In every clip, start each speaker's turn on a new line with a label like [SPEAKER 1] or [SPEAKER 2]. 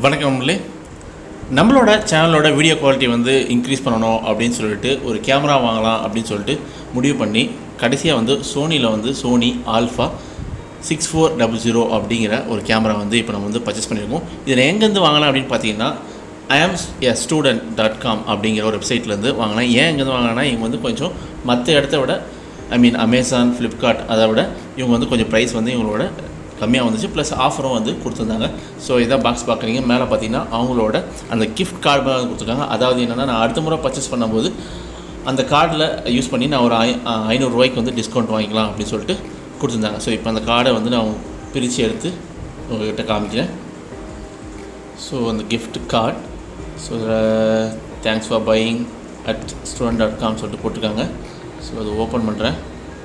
[SPEAKER 1] வணக்கம் நண்பர்களே நம்மளோட சேனலோட வீடியோ குவாலிட்டி வந்து இன்க்ரீஸ் பண்ணணும் அப்படின்னு சொல்லிட்டு ஒரு கேமரா வாங்கலாம் அப்படின்னு சொல்லிட்டு முடிவு பண்ணி கடைசியாக வந்து சோனியில் வந்து Sony alpha six four double zero அப்படிங்கிற ஒரு கேமரா வந்து இப்போ நம்ம வந்து பர்ச்சேஸ் பண்ணியிருக்கோம் இதில் எங்கேருந்து வாங்கலாம் அப்படின்னு பார்த்தீங்கன்னா I'm a student dot com அப்படிங்கிற ஒரு வெப்சைட்லேருந்து வாங்கலாம் ஏன் எங்கேருந்து வாங்கலாம்னா இவங்க வந்து கொஞ்சம் மற்ற இடத்த விட ஐ மீன் அமேசான் ஃப்ளிப்கார்ட் அதை விட இவங்க வந்து கொஞ்சம் ப்ரைஸ் வந்து இவங்களோட கம்மியாக வந்துச்சு ப்ளஸ் ஆஃபரும் வந்து கொடுத்துருந்தாங்க ஸோ இதான் பாக்ஸ் பார்க்குறீங்க மேலே பார்த்தீங்கன்னா அவங்களோட அந்த கிஃப்ட் கார்டு மாதிரி கொடுத்துருக்காங்க அதாவது என்னென்னா நான் அடுத்த முறை பர்ச்சேஸ் பண்ணும்போது அந்த கார்டில் யூஸ் பண்ணி நான் ஒரு ஐ ஐநூறுரூவாய்க்கு வந்து டிஸ்கவுண்ட் வாங்கிக்கலாம் அப்படின்னு சொல்லிட்டு கொடுத்துருந்தாங்க ஸோ இப்போ அந்த கார்டை வந்து நான் பிரித்து எடுத்து உங்கள்கிட்ட காமிக்கிறேன் ஸோ அந்த gift card so thanks for buying at student dot com சொல்லிட்டு போட்டிருக்காங்க ஸோ அது ஓப்பன் பண்ணுறேன்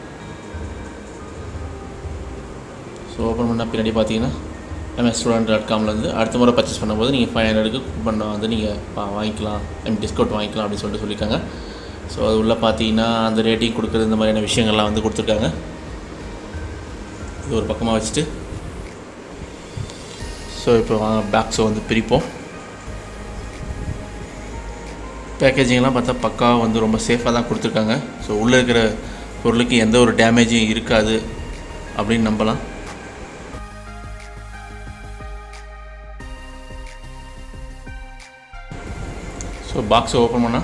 [SPEAKER 1] ஸோ ஓப்பன் பண்ணால் பின்னாடி பார்த்தீங்கன்னா எம்எஸ் ஸ்டூடெண்ட் டாட் காம்லேருந்து அடுத்த முறை பர்ச்சேஸ் பண்ணும்போது நீங்கள் ஃபைவ் ஹண்ட்ரடுக்கு கூப்பன் வந்து நீங்கள் வாங்கிக்கலாம் ஐ மீன் டிஸ்கவுண்ட் வாங்கிக்கலாம் அப்படின்னு சொல்லிட்டு சொல்லியிருக்காங்க ஸோ அது உள்ளே பார்த்தீங்கன்னா அந்த ரேட்டிங் கொடுக்குறது இந்த மாதிரியான விஷயங்கள்லாம் வந்து கொடுத்துருக்காங்க இது ஒரு பக்கமாக வச்சுட்டு ஸோ இப்போ வாங்க பேக்ஸை வந்து பிரிப்போம் பேக்கேஜிங்லாம் பார்த்தா பக்காவாக வந்து ரொம்ப சேஃபாக தான் கொடுத்துருக்காங்க ஸோ உள்ளே இருக்கிற பொருளுக்கு எந்த ஒரு டேமேஜும் இருக்காது அப்படின்னு நம்பலாம் ஸோ பாக்ஸை ஓப்பன் பண்ணால்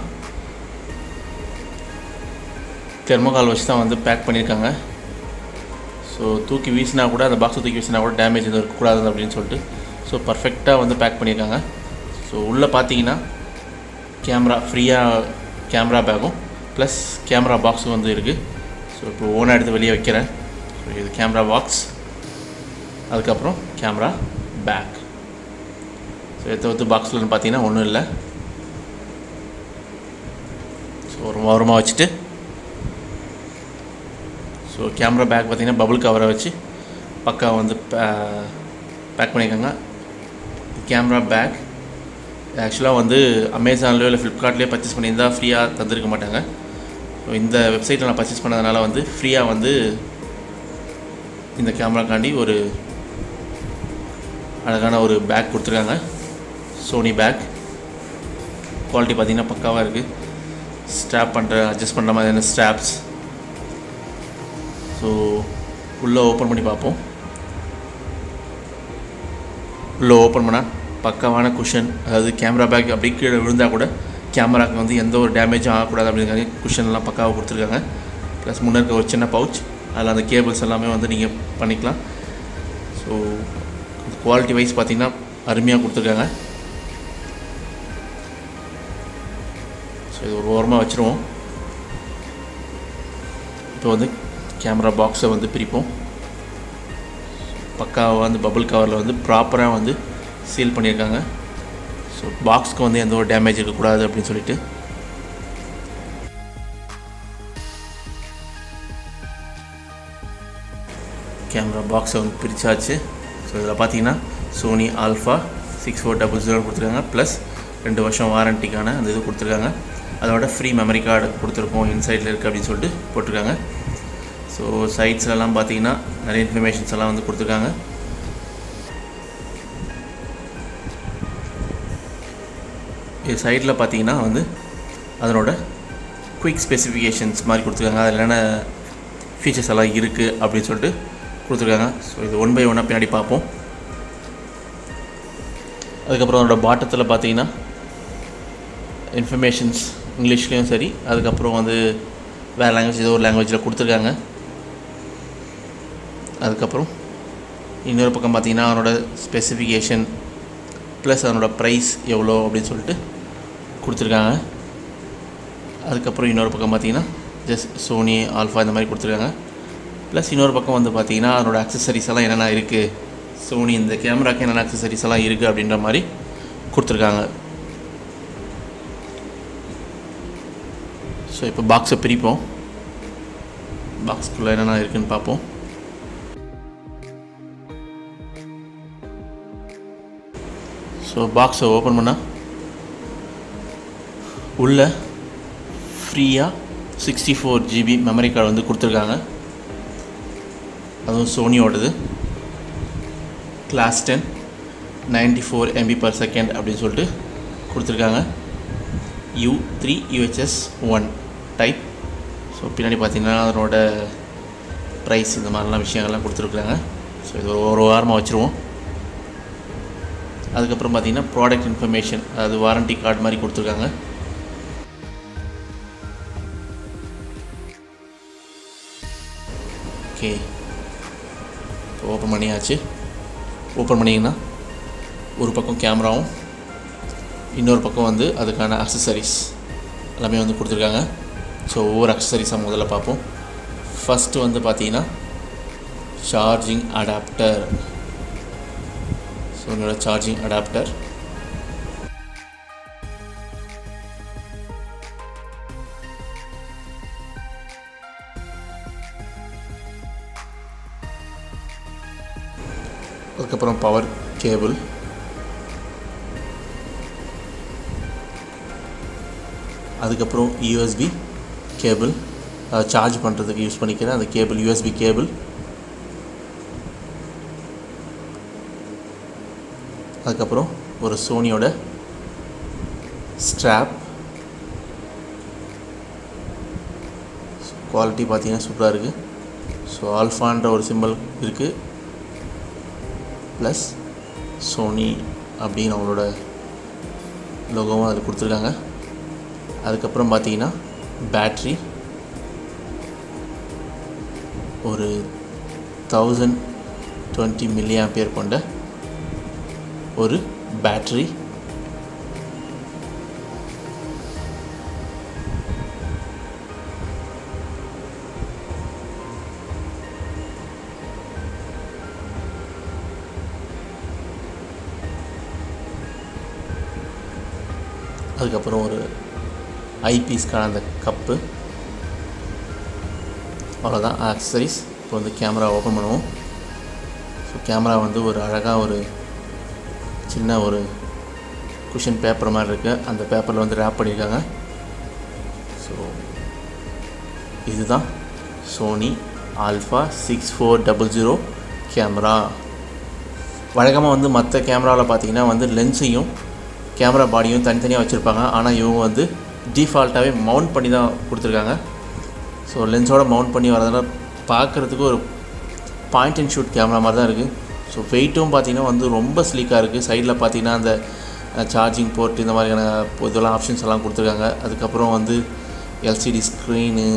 [SPEAKER 1] தெர்மோகால் வச்சு தான் வந்து பேக் பண்ணியிருக்காங்க ஸோ தூக்கி வீசினா கூட அந்த பாக்ஸை தூக்கி வீசினா கூட டேமேஜ் எதுவும் இருக்கக்கூடாது அப்படின்னு சொல்லிட்டு ஸோ பர்ஃபெக்டாக வந்து பேக் பண்ணியிருக்காங்க ஸோ உள்ளே பார்த்தீங்கன்னா கேமரா ஃப்ரீயாக கேமரா பேக்கும் ப்ளஸ் கேமரா பாக்ஸும் வந்து இருக்குது ஸோ இப்போ ஓனாக எடுத்து வெளியே வைக்கிறேன் ஸோ இது கேமரா பாக்ஸ் அதுக்கப்புறம் கேமரா பேக் ஸோ இதை தவிர்த்து பாக்ஸில் பார்த்தீங்கன்னா ஒன்றும் இல்லை ஸோ ஒரு ஓரமாக வச்சுட்டு ஸோ கேமரா பேக் பார்த்தீங்கன்னா பபுள் கவரை வச்சு பக்கா வந்து பேக் பண்ணியிருக்காங்க கேமரா பேக் ஆக்சுவலாக வந்து அமேசான்லேயோ இல்லை ஃப்ளிப்கார்ட்லேயோ பர்ச்சேஸ் பண்ணியிருந்தால் ஃப்ரீயாக தந்திருக்க மாட்டாங்க ஸோ இந்த வெப்சைட்டில் நான் பர்ச்சேஸ் பண்ணதுனால வந்து ஃப்ரீயாக வந்து இந்த கேமராக்காண்டி ஒரு அழகான ஒரு பேக் கொடுத்துருக்காங்க சோனி பேக் குவாலிட்டி பார்த்திங்கன்னா பக்காவாக இருக்குது ஸ்ட்ராப் பண்ணுற அட்ஜஸ்ட் பண்ணுற மாதிரியான ஸ்ட்ராப்ஸ் ஸோ உள்ளே ஓப்பன் பண்ணி பார்ப்போம் உள்ளே ஓப்பன் பண்ணால் பக்காவான குஷன் அதாவது கேமரா பேக் அப்படி கீழே விழுந்தால் கூட கேமராக்கு வந்து எந்த ஒரு டேமேஜும் ஆகக்கூடாது அப்படிங்கிறதுக்காக குஷன்லாம் பக்காவாக கொடுத்துருக்காங்க ப்ளஸ் முன்னே இருக்க ஒரு சின்ன பவுச் அதில் அந்த கேபிள்ஸ் எல்லாமே வந்து நீங்கள் பண்ணிக்கலாம் ஸோ குவாலிட்டி வைஸ் பார்த்திங்கன்னா அருமையாக கொடுத்துருக்காங்க ஸோ இது ஒரு ஓரமாக வச்சுருவோம் இப்போ வந்து கேமரா பாக்ஸை வந்து பிரிப்போம் பக்காவாக வந்து பபுள் கவரில் வந்து ப்ராப்பராக வந்து சீல் பண்ணியிருக்காங்க ஸோ பாக்ஸ்க்கு வந்து எந்த ஒரு டேமேஜ் இருக்கக்கூடாது அப்படின்னு சொல்லிட்டு கேமரா பாக்ஸை வந்து பிரித்தாச்சு ஸோ இதில் பார்த்தீங்கன்னா Sony alpha six four double zero கொடுத்துருக்காங்க ப்ளஸ் ரெண்டு வருஷம் வாரண்டிக்கான அந்த இது கொடுத்துருக்காங்க அதோட ஃப்ரீ மெமரி கார்டு கொடுத்துருக்கோம் இன்சைடில் இருக்குது அப்படின்னு சொல்லிட்டு போட்டிருக்காங்க ஸோ சைட்ஸ்லலாம் பார்த்தீங்கன்னா நிறைய இன்ஃபர்மேஷன்ஸ் எல்லாம் வந்து கொடுத்துருக்காங்க இது சைடில் பார்த்தீங்கன்னா வந்து அதனோட குயிக் ஸ்பெசிஃபிகேஷன்ஸ் மாதிரி கொடுத்துருக்காங்க அதில் என்னென்ன ஃபீச்சர்ஸ் எல்லாம் இருக்குது அப்படின்னு சொல்லிட்டு கொடுத்துருக்காங்க ஸோ இது ஒன் பை ஒன்னாக பின்னாடி பார்ப்போம் அதுக்கப்புறம் அதோட பாட்டத்தில் பார்த்தீங்கன்னா இன்ஃபர்மேஷன்ஸ் இங்கிலீஷ்லேயும் சரி அதுக்கப்புறம் வந்து வேறு லாங்குவேஜ் ஏதோ ஒரு லாங்குவேஜில் கொடுத்துருக்காங்க அதுக்கப்புறம் இன்னொரு பக்கம் பார்த்தீங்கன்னா அவனோட ஸ்பெசிஃபிகேஷன் ப்ளஸ் அதனோட ப்ரைஸ் எவ்வளோ அப்படின்னு சொல்லிட்டு கொடுத்துருக்காங்க அதுக்கப்புறம் இன்னொரு பக்கம் பார்த்தீங்கன்னா ஜஸ்ட் சோனி ஆல்ஃபா இந்த மாதிரி கொடுத்துருக்காங்க ப்ளஸ் இன்னொரு பக்கம் வந்து பார்த்தீங்கன்னா அதனோட அக்சசரிஸ் எல்லாம் என்னென்ன இருக்குது சோனி இந்த கேமராக்கு என்னென்ன அக்சசரிஸ் எல்லாம் இருக்குது அப்படின்ற மாதிரி கொடுத்துருக்காங்க ஸோ இப்போ பாக்ஸை பிரிப்போம் பாக்ஸ்க்குள்ளே என்னென்ன இருக்குதுன்னு பார்ப்போம் ஸோ பாக்ஸை ஓப்பன் பண்ணால் உள்ள ஃப்ரீயாக sixty four GB memory card வந்து கொடுத்துருக்காங்க அதுவும் சோனியோடது class ten ninety four MB per second அப்படின்னு சொல்லிட்டு கொடுத்துருக்காங்க U three UHS one type so பின்னாடி பார்த்தீங்கன்னா அதனோட ப்ரைஸ் இந்த மாதிரிலாம் விஷயங்கள்லாம் கொடுத்துருக்குறாங்க ஸோ இது ஒரு ஒரு வாரமாக வச்சுருவோம் அதுக்கப்புறம் பார்த்தீங்கன்னா ப்ராடக்ட் இன்ஃபர்மேஷன் அதாவது வாரண்டி கார்டு மாதிரி கொடுத்துருக்காங்க ஓகே இப்போ ஓப்பன் பண்ணியாச்சு ஓப்பன் பண்ணிங்கன்னா ஒரு பக்கம் கேமராவும் இன்னொரு பக்கம் வந்து அதுக்கான அக்சசரிஸ் எல்லாமே வந்து கொடுத்துருக்காங்க ஸோ ஒவ்வொரு அக்சசரிஸாக முதல்ல பார்ப்போம் ஃபஸ்ட்டு வந்து பார்த்தீங்கன்னா சார்ஜிங் அடாப்டர் ஸோ என்னோட சார்ஜிங் அடாப்டர் அதுக்கப்புறம் பவர் கேபிள் அதுக்கப்புறம் யூஎஸ்பி கேபிள் சார்ஜ் பண்ணுறதுக்கு யூஸ் பண்ணிக்கிறேன் அந்த கேபிள் யூஎஸ்பி கேபிள் அதுக்கப்புறம் ஒரு சோனியோட ஸ்ட்ராப் குவாலிட்டி பார்த்தீங்கன்னா சூப்பராக இருக்குது ஸோ ஆல்ஃபான்ற ஒரு சிம்பிள் இருக்குது ப்ளஸ் சோனி அப்படின்னு அவங்களோட லோகோவும் அதில் கொடுத்துருக்காங்க அதுக்கப்புறம் பார்த்தீங்கன்னா பேட்ரி ஒரு தௌசண்ட் டுவெண்ட்டி மில்லி ஆம்பியர் கொண்ட ஒரு பேட்ரி அதுக்கப்புறம் ஒரு ஐபீஸ்க்கான அந்த கப்பு அவ்வளோதான் ஆக்சசரிஸ் இப்போ வந்து கேமரா ஓப்பன் பண்ணுவோம் ஸோ கேமரா வந்து ஒரு அழகாக ஒரு சின்ன ஒரு குஷன் பேப்பர் மாதிரி இருக்குது அந்த பேப்பரில் வந்து ரேப் பண்ணியிருக்காங்க ஸோ இதுதான் Sony alpha six four double zero camera வழக்கமாக வந்து மற்ற கேமராவில் பார்த்தீங்கன்னா வந்து லென்ஸையும் கேமரா பாடியும் தனித்தனியாக வச்சுருப்பாங்க ஆனால் இவங்க வந்து டிஃபால்ட்டாகவே மவுண்ட் பண்ணி தான் கொடுத்துருக்காங்க ஸோ லென்ஸோட மவுண்ட் பண்ணி வரதுனால பார்க்குறதுக்கு ஒரு பாயிண்ட் அண்ட் ஷூட் கேமரா மாதிரி தான் இருக்குது ஸோ வெயிட்டும் பார்த்திங்கன்னா வந்து ரொம்ப ஸ்லீக்காக இருக்குது சைடில் பார்த்தீங்கன்னா அந்த சார்ஜிங் போர்ட் இந்த மாதிரியான இதெல்லாம் ஆப்ஷன்ஸ் எல்லாம் கொடுத்துருக்காங்க அதுக்கப்புறம் வந்து எல்சிடி ஸ்க்ரீனு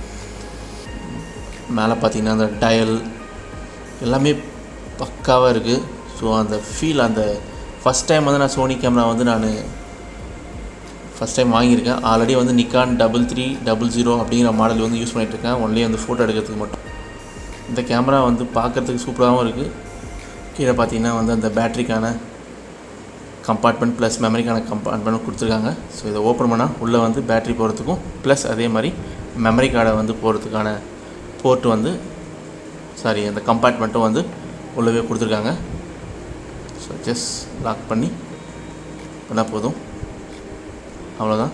[SPEAKER 1] மேலே பார்த்தீங்கன்னா அந்த டயல் எல்லாமே பக்காவாக இருக்குது ஸோ அந்த ஃபீல் அந்த ஃபஸ்ட் டைம் வந்து நான் சோனி கேமரா வந்து நான் ஃபஸ்ட் டைம் வாங்கியிருக்கேன் ஆல்ரெடி வந்து Nikon double three double zero அப்படிங்கிற மாடல் வந்து யூஸ் பண்ணிகிட்ருக்கேன் ஒன்லி வந்து ஃபோட்டோ எடுக்கிறதுக்கு மட்டும் இந்த கேமரா வந்து பார்க்குறதுக்கு சூப்பராகவும் இருக்குது கீழே பார்த்தீங்கன்னா வந்து அந்த பேட்டரிக்கான கம்பார்ட்மெண்ட் ப்ளஸ் மெமரிக்கான கம்பார்ட்மெண்ட் கொடுத்துருக்காங்க ஸோ இதை ஓப்பன் பண்ணால் உள்ளே வந்து பேட்டரி போகிறதுக்கும் ப்ளஸ் அதே மாதிரி மெமரி கார்டை வந்து போகிறதுக்கான போர்ட்டு வந்து சாரி அந்த கம்பார்ட்மெண்ட்டும் வந்து உள்ளவே கொடுத்துருக்காங்க ஸோ ஜஸ்ட் லாக் பண்ணி பண்ணால் போதும் அவ்வளோதான்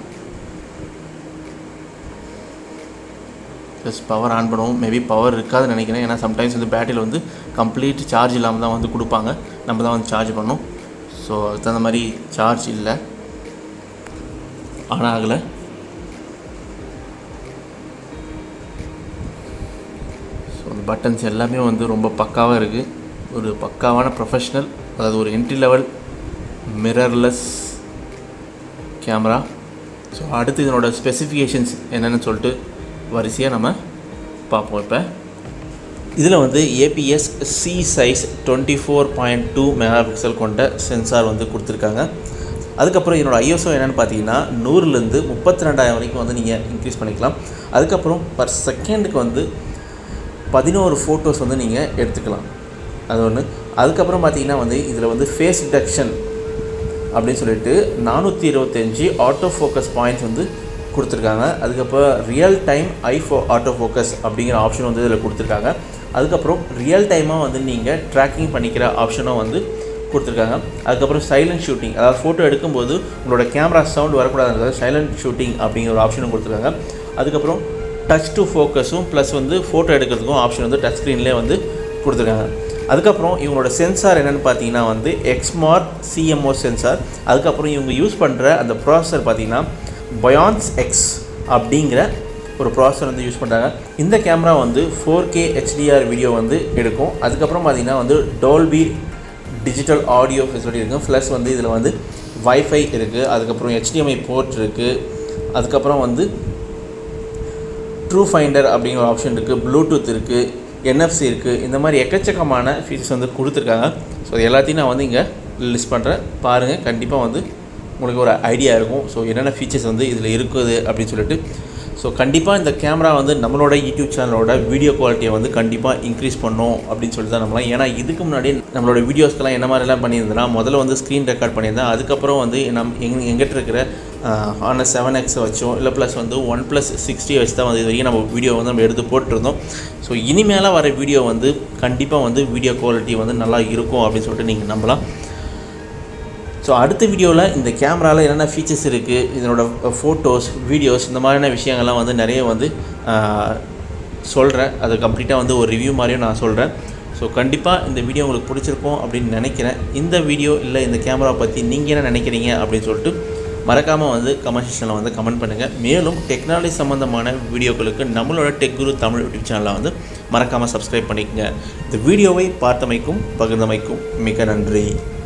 [SPEAKER 1] ஜஸ்ட் பவர் ஆன் பண்ணுவோம் மேபி பவர் இருக்காதுன்னு நினைக்கிறேன் ஏன்னா சம்டைம்ஸ் வந்து பேட்டரியில் வந்து கம்ப்ளீட் சார்ஜ் இல்லாமல் தான் வந்து கொடுப்பாங்க நம்ம தான் வந்து சார்ஜ் பண்ணோம் ஸோ அதுக்கு தகுந்த மாதிரி சார்ஜ் இல்லை ஆன் ஆகலை ஸோ அந்த பட்டன்ஸ் எல்லாமே வந்து ரொம்ப பக்காவாக இருக்குது ஒரு பக்காவான ப்ரொஃபஷ்னல் அதாவது ஒரு entry level mirrorless camera so அடுத்து இதனோட ஸ்பெசிஃபிகேஷன்ஸ் என்னென்னு சொல்லிட்டு வரிசையாக நம்ம பார்ப்போம் இப்போ இதில் வந்து APS C size twenty four point two mega pixel கொண்ட சென்சார் வந்து கொடுத்துருக்காங்க அதுக்கப்புறம் என்னோட ஐஎஸ்ஓ என்னென்னு பார்த்தீங்கன்னா நூறுலேருந்து முப்பத்தி ரெண்டாயிரம் வரைக்கும் வந்து நீங்கள் இன்க்ரீஸ் பண்ணிக்கலாம் அதுக்கப்புறம் பர் செகண்டுக்கு வந்து பதினோரு ஃபோட்டோஸ் வந்து நீங்கள் எடுத்துக்கலாம் அது ஒன்று அதுக்கப்புறம் பார்த்தீங்கன்னா வந்து இதில் வந்து ஃபேஸ் டிடக்ஷன் அப்படின்னு சொல்லிட்டு நானூற்றி இருபத்தஞ்சி ஆட்டோ ஃபோக்கஸ் பாயிண்ட்ஸ் வந்து கொடுத்துருக்காங்க அதுக்கப்புறம் ரியல் டைம் ஐஃபோ ஆட்டோ ஃபோக்கஸ் அப்படிங்கிற ஆப்ஷன் வந்து இதில் கொடுத்துருக்காங்க அதுக்கப்புறம் ரியல் டைமாக வந்து நீங்கள் ட்ராக்கிங் பண்ணிக்கிற ஆப்ஷனும் வந்து கொடுத்துருக்காங்க அதுக்கப்புறம் சைலண்ட் ஷூட்டிங் அதாவது ஃபோட்டோ எடுக்கும்போது உங்களோட கேமரா சவுண்ட் வரக்கூடாதுங்கிறது சைலண்ட் ஷூட்டிங் அப்படிங்கிற ஒரு ஆப்ஷனும் கொடுத்துருக்காங்க அதுக்கப்புறம் டச் டு ஃபோக்கஸும் ப்ளஸ் வந்து ஃபோட்டோ எடுக்கிறதுக்கும் ஆப்ஷன் வந்து டச் ஸ்க்ரீன்லேயே வந்து கொடுத்துருக்காங்க அதுக்கப்புறம் இவங்களோட சென்சார் என்னென்னு பார்த்தீங்கன்னா வந்து எக்ஸ்மார்ட் சிஎம்ஓ சென்சார் அதுக்கப்புறம் இவங்க யூஸ் பண்ணுற அந்த ப்ராசஸர் பார்த்தீங்கன்னா பயான்ஸ் எக்ஸ் அப்படிங்கிற ஒரு ப்ராசஸர் வந்து யூஸ் பண்ணுறாங்க இந்த கேமரா வந்து ஃபோர் கே ஹெச்டிஆர் வீடியோ வந்து எடுக்கும் அதுக்கப்புறம் பார்த்தீங்கன்னா வந்து டோல்பி டிஜிட்டல் ஆடியோ ஃபெசிலிட்டி இருக்குது ப்ளஸ் வந்து இதில் வந்து வைஃபை இருக்குது அதுக்கப்புறம் HDMI போர்ட் இருக்குது அதுக்கப்புறம் வந்து ட்ரூ ஃபைண்டர் அப்படிங்கிற ஆப்ஷன் இருக்குது ப்ளூடூத் இருக்குது என்எஃப்சி இருக்குது இந்த மாதிரி எக்கச்சக்கமான ஃபீச்சர்ஸ் வந்து கொடுத்துருக்காங்க ஸோ எல்லாத்தையும் நான் வந்து இங்கே லிஸ்ட் பண்ணுறேன் பாருங்கள் கண்டிப்பாக வந்து உங்களுக்கு ஒரு ஐடியா இருக்கும் ஸோ என்னென்ன ஃபீச்சர்ஸ் வந்து இதில் இருக்குது அப்படின்னு சொல்லிட்டு ஸோ கண்டிப்பாக இந்த கேமரா வந்து நம்மளோட யூடியூப் சேனலோட வீடியோ குவாலிட்டியை வந்து கண்டிப்பாக இன்க்ரீஸ் பண்ணோம் அப்படின்னு சொல்லிட்டு தான் நம்மளாம் ஏன்னா இதுக்கு முன்னாடி நம்மளோட வீடியோஸ்க்கெல்லாம் என்ன மாதிரிலாம் பண்ணியிருந்தேன்னா முதல்ல வந்து ஸ்க்ரீன் ரெக்கார்ட் பண்ணியிருந்தேன் அதுக்கப்புறம் வந்து நம் எங் எங்கிட்ட இருக்கிற ஆன செவன் எக்ஸை வச்சோம் இல்லை ப்ளஸ் வந்து ஒன் ப்ளஸ் சிக்ஸ்டி வச்சு தான் வந்து இது வரைக்கும் நம்ம வீடியோ வந்து நம்ம எடுத்து போட்டிருந்தோம் ஸோ இனிமேலாக வர வீடியோ வந்து கண்டிப்பாக வந்து வீடியோ குவாலிட்டி வந்து நல்லா இருக்கும் அப்படின்னு சொல்லிட்டு நீங்கள் நம்பலாம் ஸோ அடுத்த வீடியோவில் இந்த கேமராவில் என்னென்ன ஃபீச்சர்ஸ் இருக்குது இதனோட ஃபோட்டோஸ் வீடியோஸ் இந்த மாதிரியான விஷயங்கள்லாம் வந்து நிறைய வந்து சொல்கிறேன் அது கம்ப்ளீட்டாக வந்து ஒரு ரிவ்யூ மாதிரியும் நான் சொல்கிறேன் ஸோ கண்டிப்பாக இந்த வீடியோ உங்களுக்கு பிடிச்சிருக்கும் அப்படின்னு நினைக்கிறேன் இந்த வீடியோ இல்லை இந்த கேமரா பற்றி நீங்கள் என்ன நினைக்கிறீங்க அப்படின்னு சொல்லிட்டு மறக்காமல் வந்து கமெண்ட் செக்ஷனில் வந்து கமெண்ட் பண்ணுங்கள் மேலும் டெக்னாலஜி சம்மந்தமான வீடியோக்களுக்கு நம்மளோட டெக் குரு தமிழ் யூடியூப் சேனலை வந்து மறக்காமல் சப்ஸ்கிரைப் பண்ணிக்கங்க இந்த வீடியோவை பார்த்தமைக்கும் பகிர்ந்தமைக்கும் மிக நன்றி